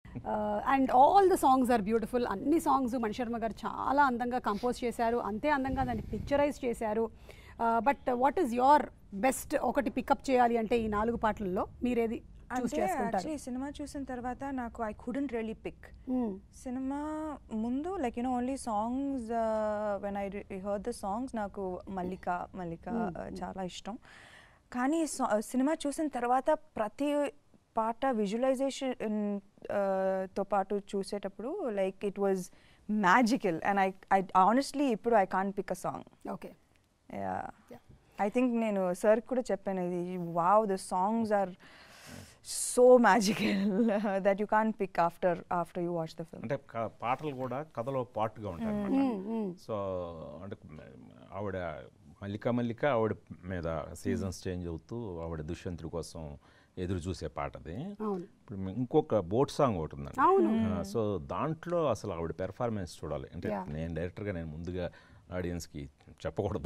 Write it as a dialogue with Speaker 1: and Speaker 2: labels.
Speaker 1: And all the songs are beautiful అన్ని songs Manisharma garu చాలా అందంగా కంపోజ్ చేశారు అంతే అందంగా దాన్ని పిక్చరైజ్ చేశారు but what is your best ఒకటి పికప్ చేయాలి అంటే ఈ నాలుగు పాటలలో మీరేది చూస్
Speaker 2: అంటే
Speaker 1: చేసుకుంటారు
Speaker 2: యాక్చువల్లీ సినిమా చూసిన తర్వాత నాకు I couldn't really pick
Speaker 1: Hmm.
Speaker 2: Cinema ముందు like you know only songs when I heard the songs నాకు మల్లిక మల్లిక uh, చాలా ఇష్టం కానీ సో- సినిమా చూసిన తర్వాత ప్రతి పాట విజువలైజేషన్ తో పాటు చూసేటప్పుడు like it was magical and I I honestly ఇప్పుడు I can't pick a song
Speaker 1: okay Yeah.
Speaker 2: I think నేను సార్ కూడా చెప్పాను ఇది wow the songs are so magical that you can pick after after you watch the film
Speaker 3: అంటే క- పాటలు కూడా కథలో పాటుగా ఉంటాయి అనమాట సో అంటే ఆవిడ మల్లిక మల్లిక ఆవిడ మీద సీజన్స్ చేంజ్ అవుతూ ఆవిడ దుష్యంతుడి కోసం ఎదురు చూసే పాట అది
Speaker 1: అవును
Speaker 3: ఇప్పుడు మీ- ఇంకొక బోట్ సాంగ్ ఒకటి ఉందండి
Speaker 1: అవును.
Speaker 3: ఆ, సో దాంట్లో అసలు ఆవిడ పెర్ఫార్మెన్స్ చూడాలి అంటే
Speaker 1: Yeah.
Speaker 3: నేను డైరెక్టర్గా నేను ముందుగా ఆడియన్స్కి చెప్పకూడదు